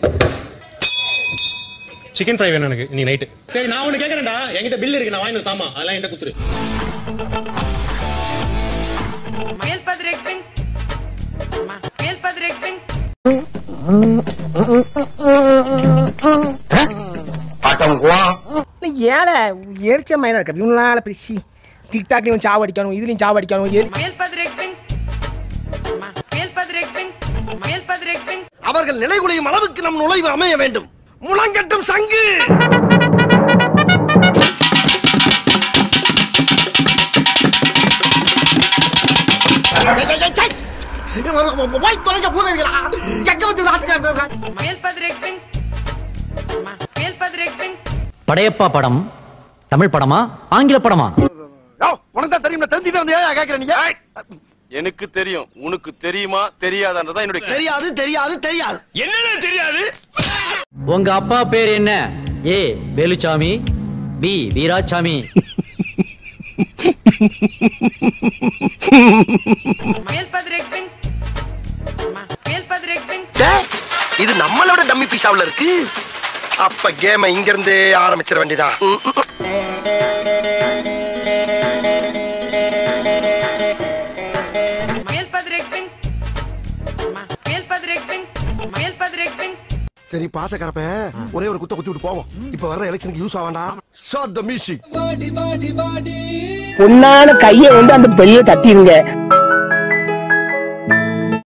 Chicken fry வேணும் எனக்கு நீ நைட்டு சரி நான் ஒண்ணு கேக்குறேன்டா என்கிட்ட பில் இருக்கு நான் வாங்கின சாமா அதெல்லாம் என்கிட்ட குத்துரு Mel Padrekpin. Mel Padrekpin. ஏழை எரிச்ச மயனா இருக்க இவனால பிரிச்சு டிக்டாக்லயும் சாவடிக்கணும் இதுலயும் சாவடிக்கணும் எரி- Mel Padrekpin. Mel Padrekpin. Mel Padrekpin. அவர்கள் நிலைகுலையும் அளவுக்கு நம் நுழைவு அமைய வேண்டும் முழங்கட்டும் சங்கு Mel Padrekpin. Mel Padrekpin. Padayappa படம் தமிழ் படமா ஆங்கில படமா உனக்கு தான் தெரியும் தெரிஞ்சுதான் வந்து ஏன் கேக்குற நீங்க எனக்கு தெரியும் உனக்கு தெரியுமா தெரியாதான்றதான் என்னுடைய கேள்வி. தெரியாது தெரியாது தெரியாது என்னன்னு தெரியாது உங்க அப்பா பேர் என்ன A Veluchami B Veerasami Mel Padrekpin. Mel Padrekpin. இது நம்மளோட டம்மி பீஸாவுல இருக்கு அப்ப கேம இங்க இருந்து ஆரம்பிச்சிட வேண்டியதான் Mel Padrekpin. Mel Padrekpin. Mel Padrekpin. சரி பாசக்கரப்ப ஒரே ஒரு குத்த குத்தி விட்டு போவோம் இப்ப வர்ற எலெக்ஷனுக்கு யூஸ் ஆவாண்டா ஷாட் த மியூசிக் பொண்ணான கையை வந்து அந்த பெரிய தட்டிருங்க